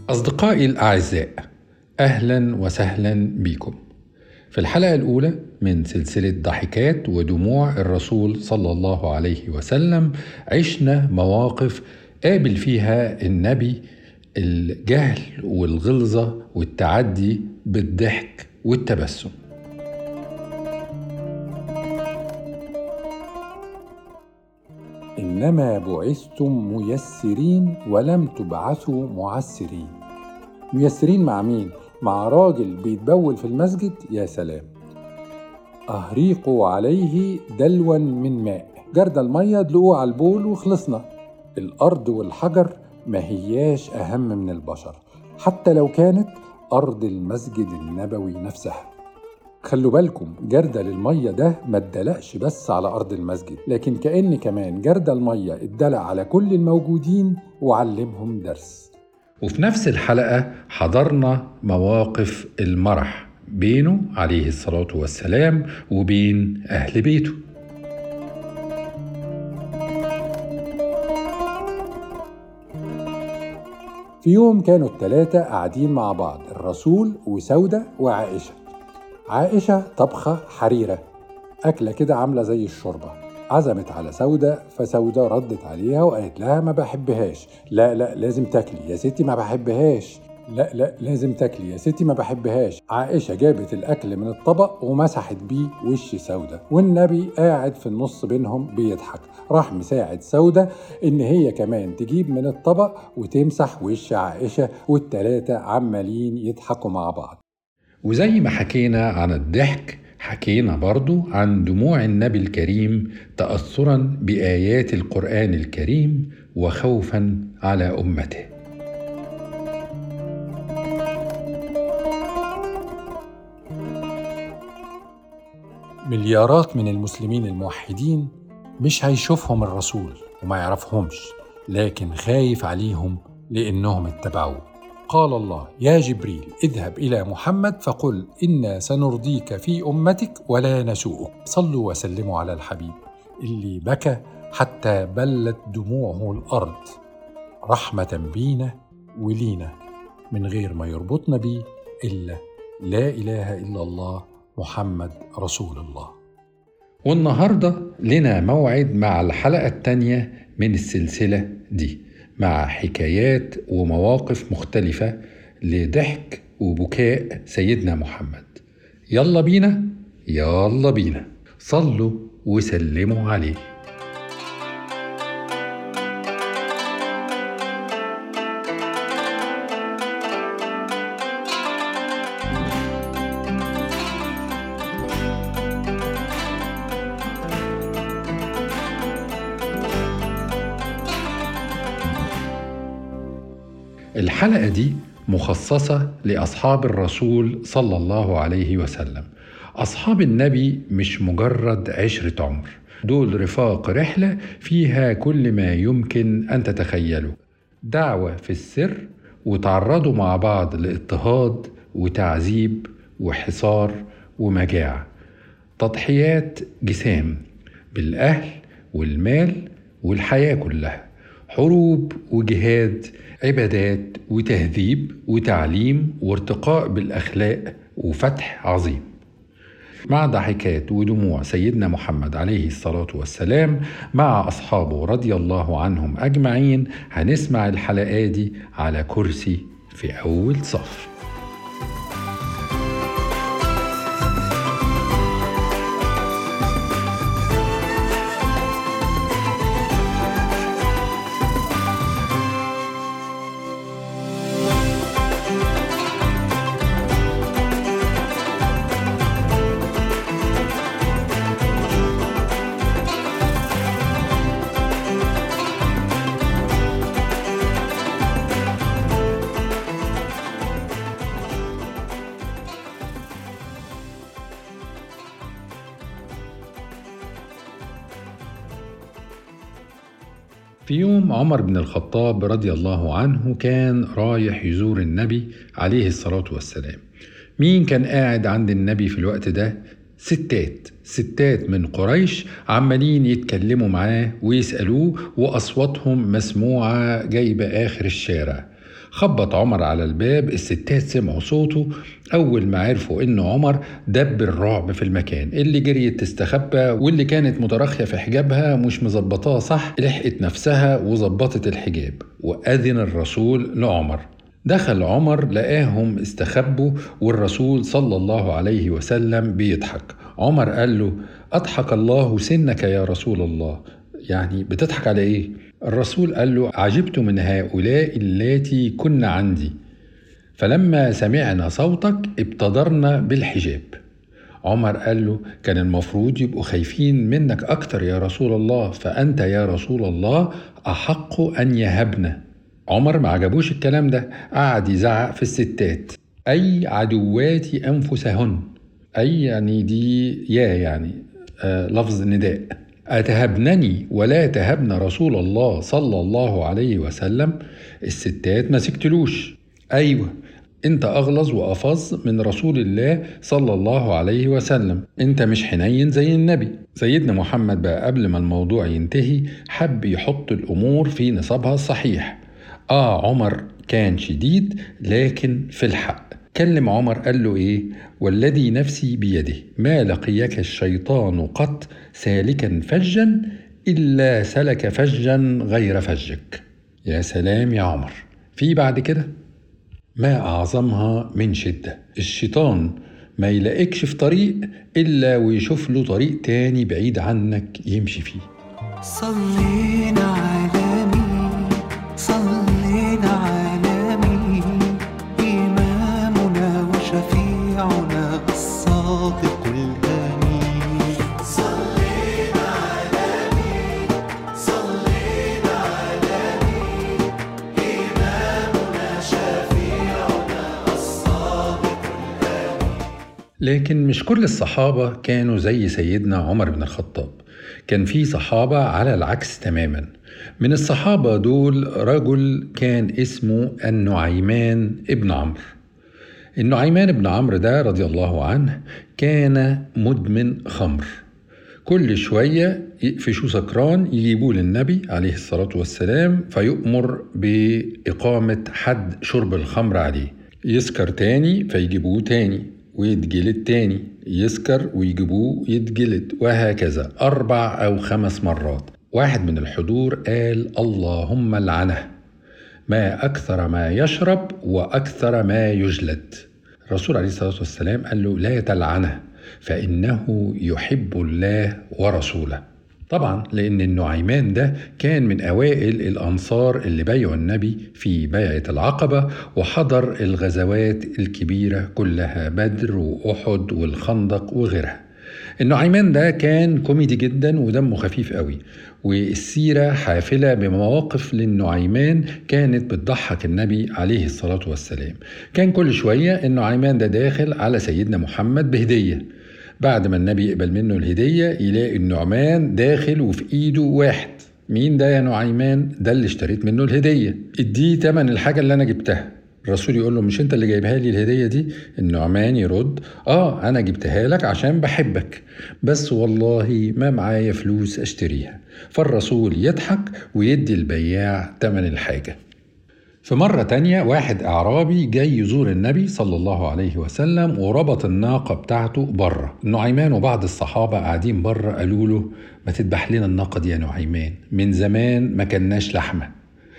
أصدقائي الأعزاء أهلا وسهلا بكم في الحلقة الأولى من سلسلة ضحكات ودموع الرسول صلى الله عليه وسلم عشنا مواقف قابل فيها النبي الجهل والغلظة والتعدي بالضحك والتبسم إنما بعثتم ميسرين ولم تبعثوا معسرين ميسرين مع مين؟ مع راجل بيتبول في المسجد يا سلام أهريقوا عليه دلوا من ماء جرد المية دلقوه على البول وخلصنا الأرض والحجر ما هياش أهم من البشر حتى لو كانت أرض المسجد النبوي نفسها خلوا بالكم جردل المية ده ما اتدلقش بس على أرض المسجد لكن كأن كمان جردل المية اتدلق على كل الموجودين وعلمهم درس وفي نفس الحلقة حضرنا مواقف المرح بينه عليه الصلاة والسلام وبين أهل بيته في يوم كانوا التلاتة قاعدين مع بعض الرسول وسودة وعائشة عائشة طبخة حريرة أكلة كده عاملة زي الشوربة عزمت على سودة فسودة ردت عليها وقالت لها ما بحبهاش لا لا لازم تاكلي يا ستي ما بحبهاش لا لا لازم تاكلي يا ستي ما بحبهاش عائشة جابت الأكل من الطبق ومسحت بيه وش سودة والنبي قاعد في النص بينهم بيضحك راح مساعد سودة إن هي كمان تجيب من الطبق وتمسح وش عائشة والتلاتة عمالين يضحكوا مع بعض وزي ما حكينا عن الضحك حكينا برضو عن دموع النبي الكريم تأثرا بآيات القرآن الكريم وخوفا على أمته مليارات من المسلمين الموحدين مش هيشوفهم الرسول وما يعرفهمش لكن خايف عليهم لأنهم اتبعوه قال الله يا جبريل اذهب إلى محمد فقل إنا سنرضيك في أمتك ولا نسوءك صلوا وسلموا على الحبيب اللي بكى حتى بلت دموعه الأرض رحمة بينا ولينا من غير ما يربطنا بيه إلا لا إله إلا الله محمد رسول الله والنهاردة لنا موعد مع الحلقة الثانية من السلسلة دي مع حكايات ومواقف مختلفة لضحك وبكاء سيدنا محمد يلا بينا يلا بينا صلوا وسلموا عليه الحلقة دي مخصصة لأصحاب الرسول صلى الله عليه وسلم أصحاب النبي مش مجرد عشرة عمر دول رفاق رحلة فيها كل ما يمكن أن تتخيله دعوة في السر وتعرضوا مع بعض لاضطهاد وتعذيب وحصار ومجاعة تضحيات جسام بالأهل والمال والحياة كلها حروب وجهاد عبادات وتهذيب وتعليم وارتقاء بالاخلاق وفتح عظيم مع ضحكات ودموع سيدنا محمد عليه الصلاه والسلام مع اصحابه رضي الله عنهم اجمعين هنسمع الحلقه دي على كرسي في اول صف في يوم عمر بن الخطاب رضي الله عنه كان رايح يزور النبي عليه الصلاة والسلام مين كان قاعد عند النبي في الوقت ده؟ ستات ستات من قريش عمالين يتكلموا معاه ويسألوه وأصواتهم مسموعة جايبة آخر الشارع خبط عمر على الباب الستات سمعوا صوته أول ما عرفوا إن عمر دب الرعب في المكان اللي جريت تستخبى واللي كانت متراخية في حجابها مش مظبطاه صح لحقت نفسها وظبطت الحجاب وأذن الرسول لعمر دخل عمر لقاهم استخبوا والرسول صلى الله عليه وسلم بيضحك عمر قال له أضحك الله سنك يا رسول الله يعني بتضحك على إيه؟ الرسول قال له عجبت من هؤلاء اللاتي كن عندي فلما سمعنا صوتك ابتدرنا بالحجاب عمر قال له كان المفروض يبقوا خايفين منك أكتر يا رسول الله فأنت يا رسول الله أحق أن يهبنا عمر ما عجبوش الكلام ده قعد يزعق في الستات أي عدوات أنفسهن أي يعني دي يا يعني آه لفظ نداء أتهبنني ولا تهبن رسول الله صلى الله عليه وسلم الستات ما سكتلوش أيوة انت اغلظ وافظ من رسول الله صلى الله عليه وسلم انت مش حنين زي النبي سيدنا محمد بقى قبل ما الموضوع ينتهي حب يحط الامور في نصابها الصحيح اه عمر كان شديد لكن في الحق كلم عمر قال له ايه والذي نفسي بيده ما لقيك الشيطان قط سالكا فجا الا سلك فجا غير فجك يا سلام يا عمر في بعد كده ما أعظمها من شدة الشيطان ما يلاقيكش في طريق إلا ويشوف له طريق تاني بعيد عنك يمشي فيه صلينا على مين صلينا على مين إمامنا وشفيعنا الصادق الأمين صلينا على مين صلينا على مين إمامنا شفيعنا الصادق لكن مش كل الصحابة كانوا زي سيدنا عمر بن الخطاب كان في صحابة على العكس تماما من الصحابة دول رجل كان اسمه النعيمان ابن عمرو النعيمان بن عمرو ده رضي الله عنه كان مدمن خمر كل شوية يقفشوا سكران يجيبوه للنبي عليه الصلاة والسلام فيؤمر بإقامة حد شرب الخمر عليه يسكر تاني فيجيبوه تاني ويتجلد تاني يسكر ويجيبوه يتجلد وهكذا أربع أو خمس مرات واحد من الحضور قال اللهم لعنه ما أكثر ما يشرب وأكثر ما يجلد الرسول عليه الصلاة والسلام قال له لا تلعنه فإنه يحب الله ورسوله طبعا لأن النعيمان ده كان من أوائل الأنصار اللي بايعوا النبي في بيعة العقبة وحضر الغزوات الكبيرة كلها بدر وأحد والخندق وغيرها النعيمان ده كان كوميدي جدا ودمه خفيف قوي والسيرة حافلة بمواقف للنعيمان كانت بتضحك النبي عليه الصلاة والسلام كان كل شوية النعيمان ده داخل على سيدنا محمد بهدية بعد ما النبي يقبل منه الهدية يلاقي النعمان داخل وفي ايده واحد مين ده يا نعيمان ده اللي اشتريت منه الهدية اديه تمن الحاجة اللي انا جبتها الرسول يقول له مش انت اللي جايبها لي الهدية دي النعمان يرد اه انا جبتها لك عشان بحبك بس والله ما معايا فلوس اشتريها فالرسول يضحك ويدي البياع تمن الحاجة في مرة تانية واحد أعرابي جاي يزور النبي صلى الله عليه وسلم وربط الناقة بتاعته بره نعيمان وبعض الصحابة قاعدين بره قالوا له ما تذبح لنا الناقة دي يا نعيمان من زمان ما كناش لحمة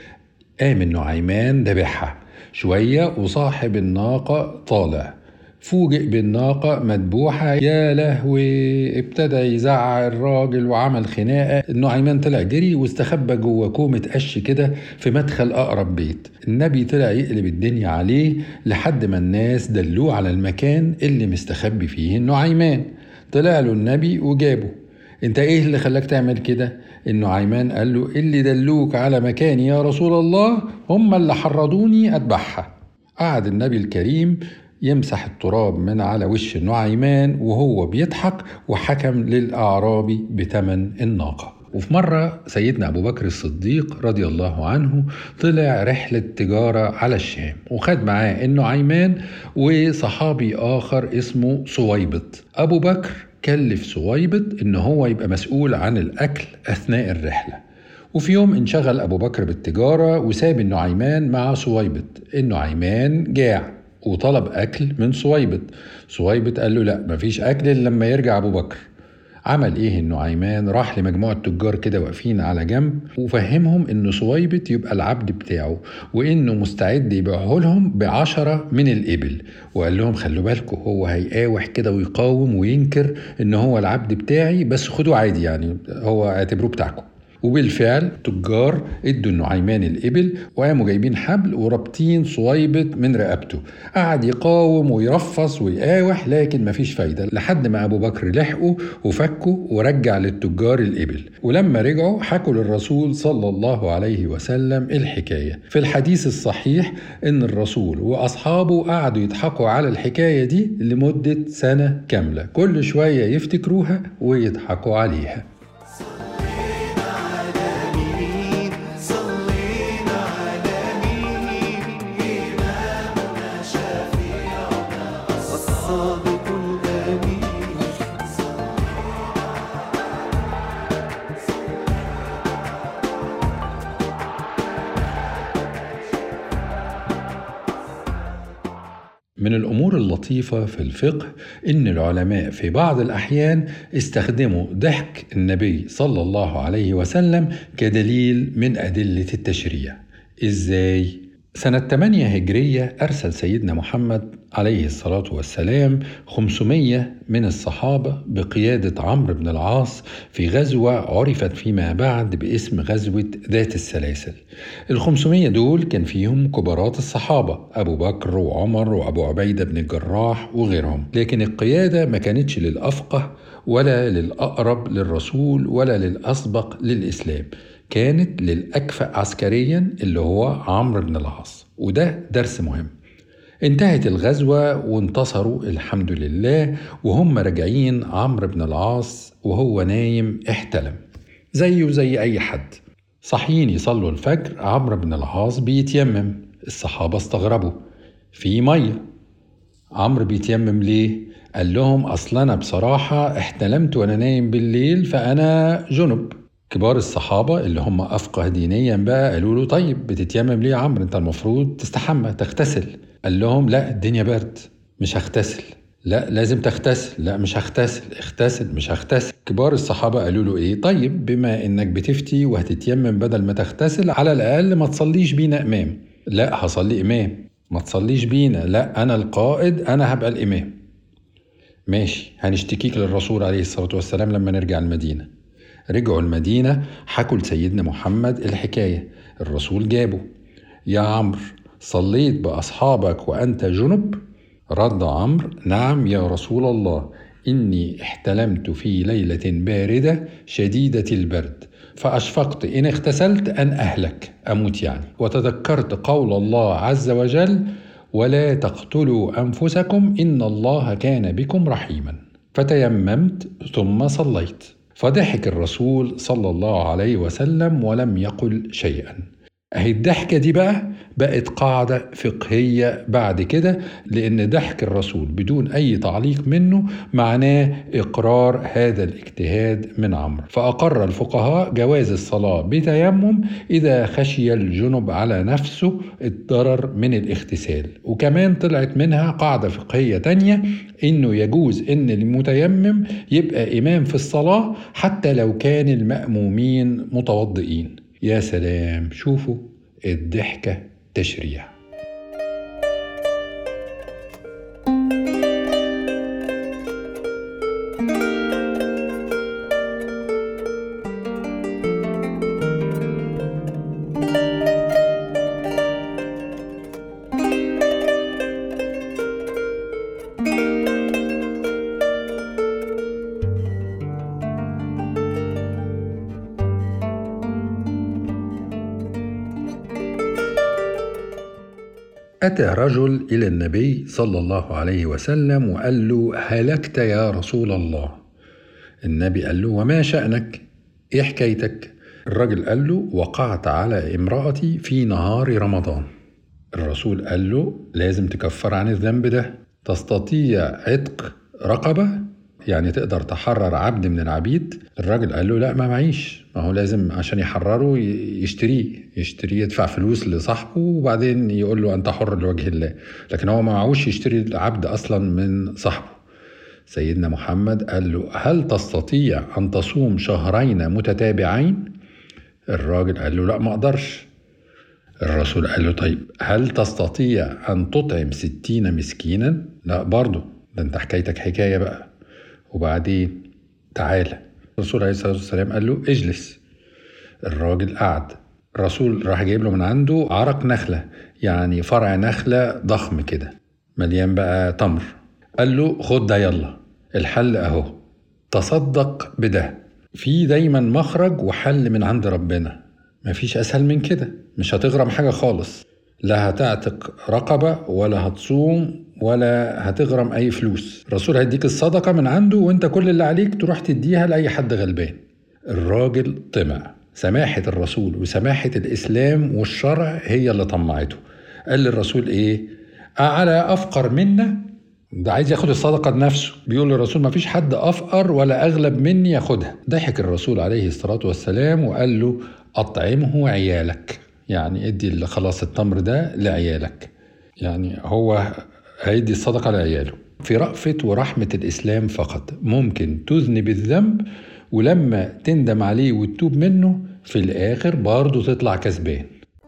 قام النعيمان ذبحها شوية وصاحب الناقة طالع فوجئ بالناقة مدبوحة يا لهوي ابتدى يزعق الراجل وعمل خناقة النعيمان طلع جري واستخبى جوه كومة قش كده في مدخل أقرب بيت النبي طلع يقلب الدنيا عليه لحد ما الناس دلوه على المكان اللي مستخبي فيه النعيمان طلع له النبي وجابه انت ايه اللي خلاك تعمل كده النعيمان قال له اللي دلوك على مكاني يا رسول الله هم اللي حرضوني اذبحها قعد النبي الكريم يمسح التراب من على وش النعيمان وهو بيضحك وحكم للأعرابي بتمن الناقة وفي مرة سيدنا أبو بكر الصديق رضي الله عنه طلع رحلة تجارة على الشام وخد معاه النعيمان وصحابي آخر اسمه صويبط أبو بكر كلف صويبط إن هو يبقى مسؤول عن الأكل أثناء الرحلة وفي يوم انشغل أبو بكر بالتجارة وساب النعيمان مع صويبط النعيمان جاع وطلب أكل من صويبط صويبط قال له لا مفيش أكل إلا لما يرجع أبو بكر عمل ايه النعيمان راح لمجموعة تجار كده واقفين على جنب وفهمهم ان صويبط يبقى العبد بتاعه وانه مستعد يبيعه لهم بعشرة من الابل وقال لهم خلوا بالكم هو هيقاوح كده ويقاوم وينكر ان هو العبد بتاعي بس خدوه عادي يعني هو اعتبروه بتاعكم وبالفعل تجار ادوا النعيمان الإبل وقاموا جايبين حبل ورابطين صويبط من رقبته قعد يقاوم ويرفص ويقاوح لكن مفيش فايدة لحد ما أبو بكر لحقه وفكه ورجع للتجار الإبل ولما رجعوا حكوا للرسول صلى الله عليه وسلم الحكاية في الحديث الصحيح إن الرسول وأصحابه قعدوا يضحكوا على الحكاية دي لمدة سنة كاملة كل شوية يفتكروها ويضحكوا عليها مين صلينا على مين إمامنا شفيعنا الصادق الأمين من الأمور اللطيفة في الفقه إن العلماء في بعض الأحيان استخدموا ضحك النبي صلى الله عليه وسلم كدليل من أدلة التشريع. إزاي؟ سنة 8 هجرية أرسل سيدنا محمد عليه الصلاة والسلام 500 من الصحابة بقيادة عمرو بن العاص في غزوة عرفت فيما بعد باسم غزوة ذات السلاسل ال 500 دول كان فيهم كبارات الصحابة أبو بكر وعمر وأبو عبيدة بن الجراح وغيرهم لكن القيادة ما كانتش للأفقه ولا للأقرب للرسول ولا للأسبق للإسلام كانت للأكفأ عسكريا اللي هو عمرو بن العاص وده درس مهم انتهت الغزوة وانتصروا الحمد لله وهم راجعين عمرو بن العاص وهو نايم احتلم زيه زي أي حد صاحيين يصلوا الفجر عمرو بن العاص بيتيمم الصحابة استغربوا في مية عمرو بيتيمم ليه؟ قال لهم أصل أنا بصراحة احتلمت وأنا نايم بالليل فأنا جنب كبار الصحابة اللي هم أفقه دينيا بقى قالوا له طيب بتتيمم ليه يا عمرو أنت المفروض تستحمى تغتسل قال لهم لا الدنيا برد مش هغتسل لا لازم تغتسل لا مش هغتسل اغتسل مش هغتسل كبار الصحابة قالوا له ايه طيب بما انك بتفتي وهتتيمم بدل ما تغتسل على الاقل ما تصليش بينا امام لا هصلي امام ما تصليش بينا لا انا القائد انا هبقى الامام ماشي هنشتكيك للرسول عليه الصلاة والسلام لما نرجع المدينة رجعوا المدينة حكوا لسيدنا محمد الحكاية الرسول جابه يا عمرو صليت بأصحابك وأنت جنب رد عمرو نعم يا رسول الله إني احتلمت في ليلة باردة شديدة البرد فأشفقت إن اغتسلت أن أهلك أموت يعني وتذكرت قول الله عز وجل ولا تقتلوا أنفسكم إن الله كان بكم رحيما فتيممت ثم صليت فضحك الرسول صلى الله عليه وسلم ولم يقل شيئا اهي الضحكة دي بقى بقت قاعدة فقهية بعد كده لأن ضحك الرسول بدون أي تعليق منه معناه إقرار هذا الاجتهاد من عمرو فأقر الفقهاء جواز الصلاة بتيمم إذا خشي الجنب على نفسه الضرر من الاغتسال وكمان طلعت منها قاعدة فقهية تانية إنه يجوز إن المتيمم يبقى إمام في الصلاة حتى لو كان المأمومين متوضئين يا سلام شوفوا الضحكة تشريع أتى رجل إلى النبي صلى الله عليه وسلم وقال له هلكت يا رسول الله النبي قال له وما شأنك إيه حكايتك الرجل قال له وقعت على امرأتي في نهار رمضان الرسول قال له لازم تكفر عن الذنب ده تستطيع عتق رقبة يعني تقدر تحرر عبد من العبيد الراجل قال له لا ما معيش ما هو لازم عشان يحرره ي- يشتريه يشتريه يدفع فلوس لصاحبه وبعدين يقول له انت حر لوجه الله لكن هو ما معهوش يشتري العبد اصلا من صاحبه سيدنا محمد قال له هل تستطيع ان تصوم شهرين متتابعين الراجل قال له لا ما اقدرش الرسول قال له طيب هل تستطيع أن تطعم ستين مسكينا؟ لا برضه ده انت حكايتك حكاية بقى وبعدين تعالى الرسول عليه الصلاة والسلام قال له اجلس الراجل قعد الرسول راح جايب له من عنده عرق نخلة يعني فرع نخلة ضخم كده مليان بقى تمر قال له خد ده يلا الحل اهو تصدق بده في دايما مخرج وحل من عند ربنا مفيش اسهل من كده مش هتغرم حاجه خالص لا هتعتق رقبه ولا هتصوم ولا هتغرم اي فلوس الرسول هيديك الصدقه من عنده وانت كل اللي عليك تروح تديها لاي حد غلبان الراجل طمع سماحه الرسول وسماحه الاسلام والشرع هي اللي طمعته قال للرسول ايه على افقر منا ده عايز ياخد الصدقة لنفسه بيقول للرسول ما فيش حد أفقر ولا أغلب مني ياخدها ضحك الرسول عليه الصلاة والسلام وقال له أطعمه عيالك يعني ادي اللي خلاص التمر ده لعيالك يعني هو هيدي الصدقة لعياله في رأفة ورحمة الإسلام فقط ممكن تذنب الذنب ولما تندم عليه وتتوب منه في الآخر برضه تطلع كسبان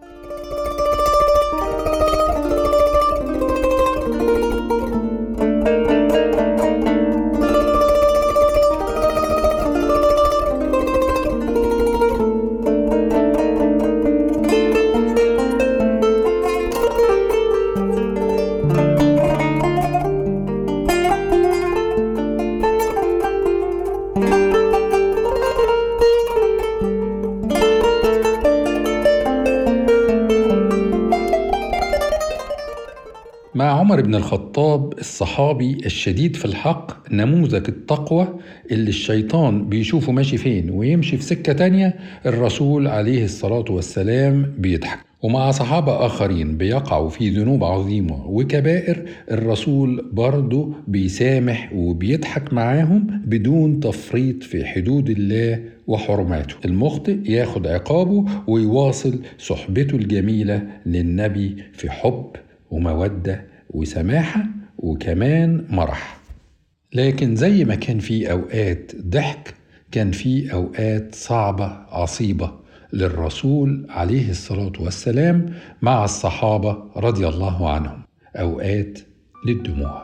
مع عمر بن الخطاب الصحابي الشديد في الحق نموذج التقوى اللي الشيطان بيشوفه ماشي فين ويمشي في سكة تانية الرسول عليه الصلاة والسلام بيضحك ومع صحابة آخرين بيقعوا في ذنوب عظيمة وكبائر الرسول برضه بيسامح وبيضحك معاهم بدون تفريط في حدود الله وحرماته المخطئ ياخد عقابه ويواصل صحبته الجميلة للنبي في حب ومودة وسماحة وكمان مرح لكن زي ما كان في أوقات ضحك كان في أوقات صعبة عصيبة للرسول عليه الصلاة والسلام مع الصحابة رضي الله عنهم أوقات للدموع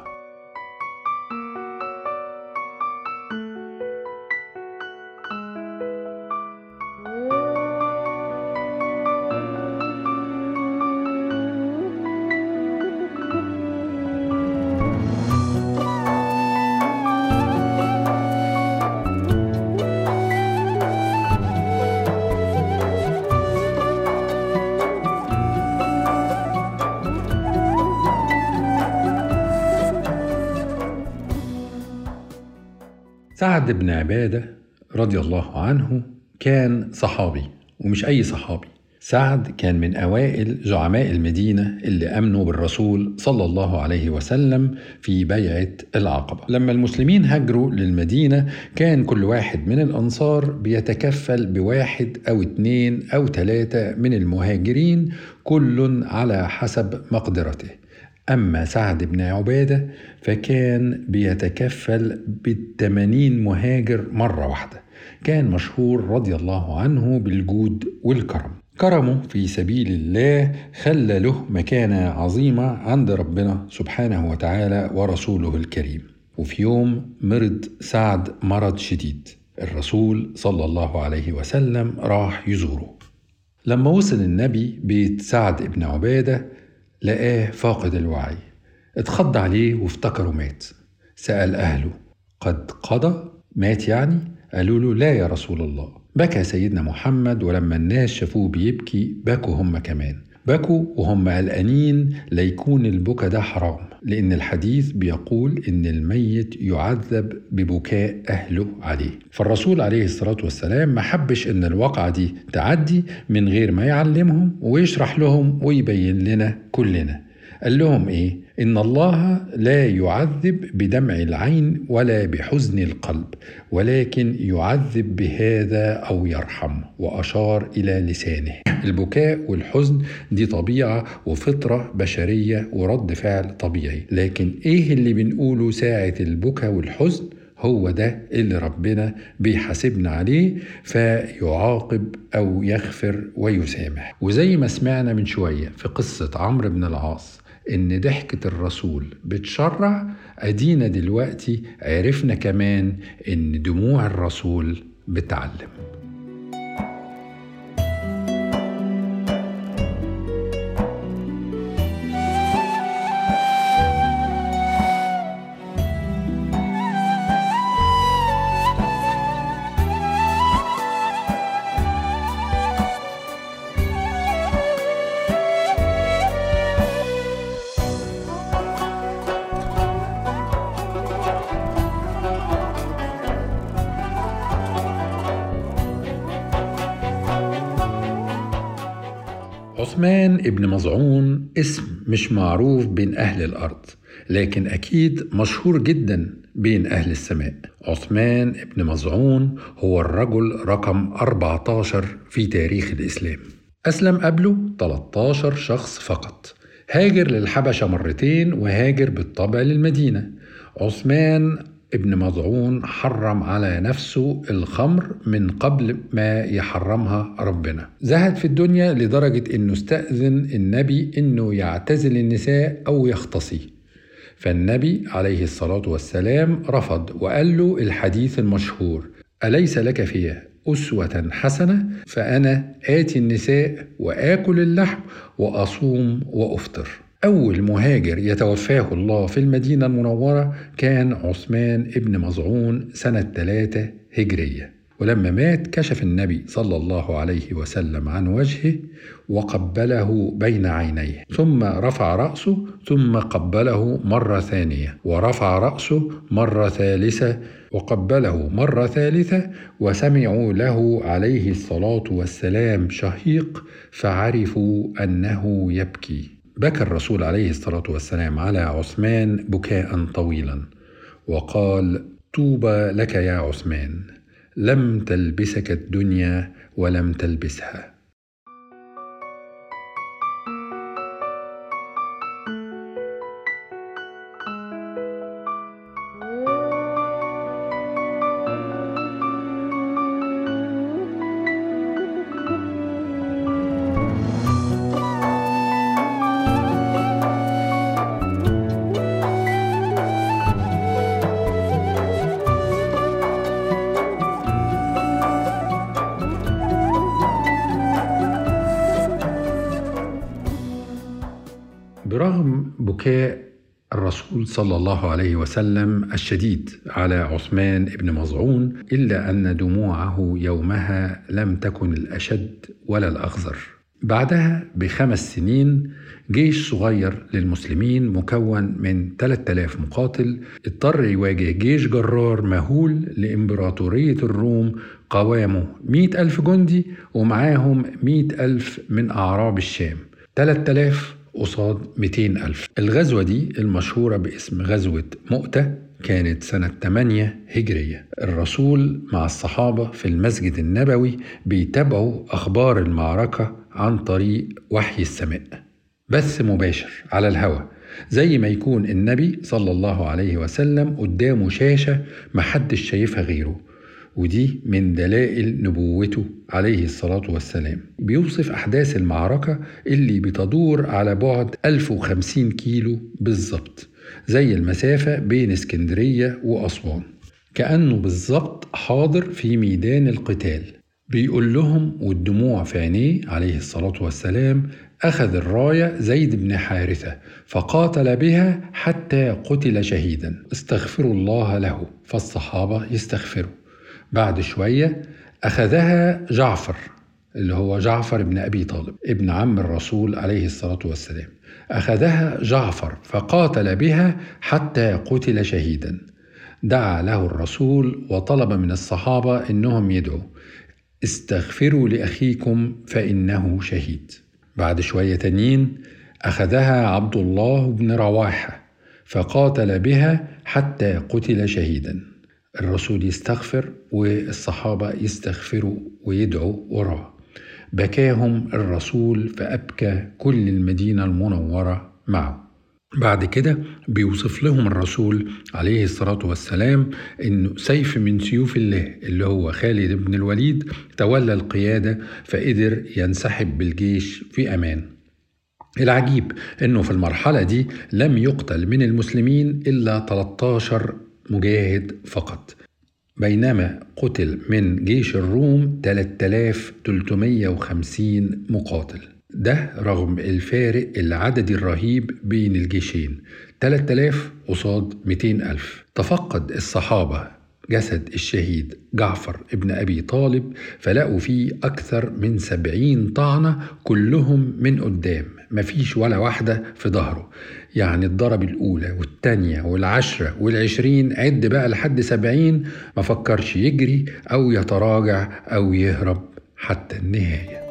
سعد بن عبادة رضي الله عنه كان صحابي ومش أي صحابي سعد كان من أوائل زعماء المدينة اللي أمنوا بالرسول صلى الله عليه وسلم في بيعة العقبة لما المسلمين هاجروا للمدينة كان كل واحد من الأنصار بيتكفل بواحد أو اتنين أو تلاتة من المهاجرين كل على حسب مقدرته أما سعد بن عبادة فكان بيتكفل بالثمانين مهاجر مرة واحدة كان مشهور رضي الله عنه بالجود والكرم كرمه في سبيل الله خلى له مكانة عظيمة عند ربنا سبحانه وتعالى ورسوله الكريم وفي يوم مرض سعد مرض شديد الرسول صلى الله عليه وسلم راح يزوره لما وصل النبي بيت سعد بن عبادة لقاه فاقد الوعي اتخض عليه وافتكره مات سأل أهله قد قضى مات يعني قالوا له لا يا رسول الله بكى سيدنا محمد ولما الناس شافوه بيبكي بكوا هم كمان بكوا وهم قلقانين ليكون البكا ده حرام لأن الحديث بيقول إن الميت يعذب ببكاء أهله عليه فالرسول عليه الصلاة والسلام ما حبش إن الواقعة دي تعدي من غير ما يعلمهم ويشرح لهم ويبين لنا كلنا قال لهم ايه ان الله لا يعذب بدمع العين ولا بحزن القلب ولكن يعذب بهذا او يرحم واشار الى لسانه البكاء والحزن دي طبيعه وفطره بشريه ورد فعل طبيعي لكن ايه اللي بنقوله ساعه البكاء والحزن هو ده اللي ربنا بيحاسبنا عليه فيعاقب او يغفر ويسامح وزي ما سمعنا من شويه في قصه عمرو بن العاص ان ضحكه الرسول بتشرع ادينا دلوقتي عرفنا كمان ان دموع الرسول بتعلم عثمان ابن مظعون اسم مش معروف بين أهل الأرض لكن أكيد مشهور جدا بين أهل السماء عثمان ابن مظعون هو الرجل رقم 14 في تاريخ الإسلام أسلم قبله 13 شخص فقط هاجر للحبشة مرتين وهاجر بالطبع للمدينة عثمان ابن مظعون حرم على نفسه الخمر من قبل ما يحرمها ربنا زهد في الدنيا لدرجة انه استأذن النبي انه يعتزل النساء او يختصي فالنبي عليه الصلاة والسلام رفض وقال له الحديث المشهور أليس لك فيها أسوة حسنة فأنا آتي النساء وآكل اللحم وأصوم وأفطر أول مهاجر يتوفاه الله في المدينة المنورة كان عثمان ابن مظعون سنة ثلاثة هجرية ولما مات كشف النبي صلى الله عليه وسلم عن وجهه وقبله بين عينيه ثم رفع رأسه ثم قبله مرة ثانية ورفع رأسه مرة ثالثة وقبله مرة ثالثة وسمعوا له عليه الصلاة والسلام شهيق فعرفوا أنه يبكي بكى الرسول عليه الصلاة والسلام على عثمان بكاء طويلا وقال طوبى لك يا عثمان لم تلبسك الدنيا ولم تلبسها برغم بكاء الرسول صلى الله عليه وسلم الشديد على عثمان بن مظعون الا ان دموعه يومها لم تكن الاشد ولا الاخزر بعدها بخمس سنين جيش صغير للمسلمين مكون من 3000 مقاتل اضطر يواجه جيش جرار مهول لإمبراطورية الروم قوامه 100 ألف جندي ومعاهم 100 ألف من أعراب الشام 3000 قصاد 200 ألف الغزوة دي المشهورة باسم غزوة مؤتة كانت سنة 8 هجرية الرسول مع الصحابة في المسجد النبوي بيتابعوا أخبار المعركة عن طريق وحي السماء بث مباشر على الهواء زي ما يكون النبي صلى الله عليه وسلم قدامه شاشة محدش شايفها غيره ودي من دلائل نبوته عليه الصلاة والسلام بيوصف أحداث المعركة اللي بتدور على بعد 1050 كيلو بالظبط زي المسافة بين اسكندرية وأسوان كأنه بالظبط حاضر في ميدان القتال بيقول لهم والدموع في عينيه عليه الصلاة والسلام أخذ الراية زيد بن حارثة فقاتل بها حتى قتل شهيدا استغفروا الله له فالصحابة يستغفروا بعد شوية أخذها جعفر اللي هو جعفر بن أبي طالب ابن عم الرسول عليه الصلاة والسلام أخذها جعفر فقاتل بها حتى قتل شهيدا دعا له الرسول وطلب من الصحابة إنهم يدعوا استغفروا لأخيكم فإنه شهيد بعد شوية تانيين أخذها عبد الله بن رواحة فقاتل بها حتى قتل شهيدا الرسول يستغفر والصحابة يستغفروا ويدعوا وراه بكاهم الرسول فأبكى كل المدينة المنورة معه بعد كده بيوصف لهم الرسول عليه الصلاة والسلام إنه سيف من سيوف الله اللي هو خالد بن الوليد تولى القيادة فقدر ينسحب بالجيش في أمان العجيب انه في المرحله دي لم يقتل من المسلمين الا 13 مجاهد فقط بينما قتل من جيش الروم 3350 مقاتل ده رغم الفارق العددي الرهيب بين الجيشين 3000 قصاد 200 ألف تفقد الصحابة جسد الشهيد جعفر ابن أبي طالب فلقوا فيه أكثر من سبعين طعنة كلهم من قدام مفيش ولا واحدة في ظهره يعني الضرب الأولى والتانية والعشرة والعشرين عد بقى لحد سبعين ما فكرش يجري أو يتراجع أو يهرب حتى النهايه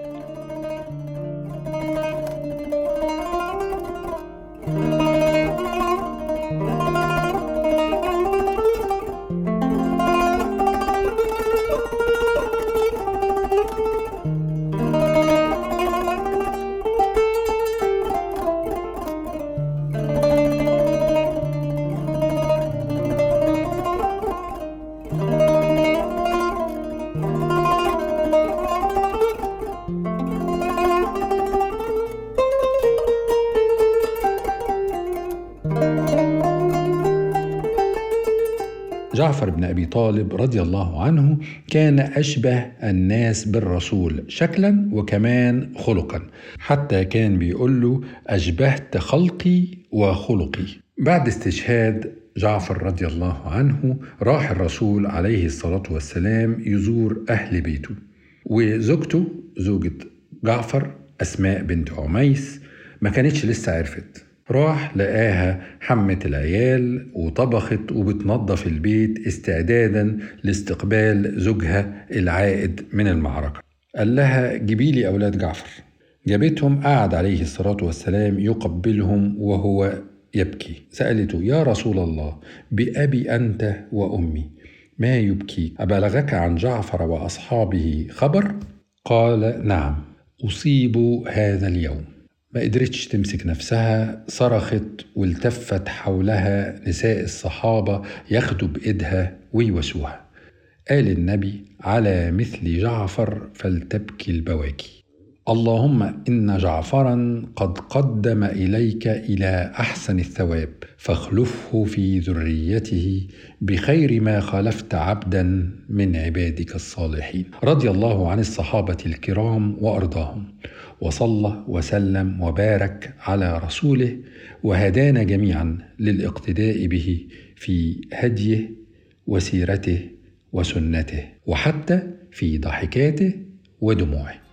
جعفر بن ابي طالب رضي الله عنه كان اشبه الناس بالرسول شكلا وكمان خلقا حتى كان بيقول له اشبهت خلقي وخلقي بعد استشهاد جعفر رضي الله عنه راح الرسول عليه الصلاه والسلام يزور اهل بيته وزوجته زوجة جعفر اسماء بنت عميس ما كانتش لسه عرفت راح لقاها حمت العيال وطبخت وبتنظف البيت استعدادا لاستقبال زوجها العائد من المعركة قال لها جيبي لي أولاد جعفر جابتهم قعد عليه الصلاة والسلام يقبلهم وهو يبكي سألته يا رسول الله بأبي أنت وأمي ما يبكيك أبلغك عن جعفر وأصحابه خبر؟ قال نعم أصيبوا هذا اليوم ما قدرتش تمسك نفسها صرخت والتفت حولها نساء الصحابة ياخدوا بإيدها ويوسوها قال النبي على مثل جعفر فلتبكي البواكي اللهم إن جعفرا قد قدم إليك إلى أحسن الثواب فاخلفه في ذريته بخير ما خلفت عبدا من عبادك الصالحين رضي الله عن الصحابة الكرام وأرضاهم وصلى وسلم وبارك على رسوله وهدانا جميعا للاقتداء به في هديه وسيرته وسنته وحتى في ضحكاته ودموعه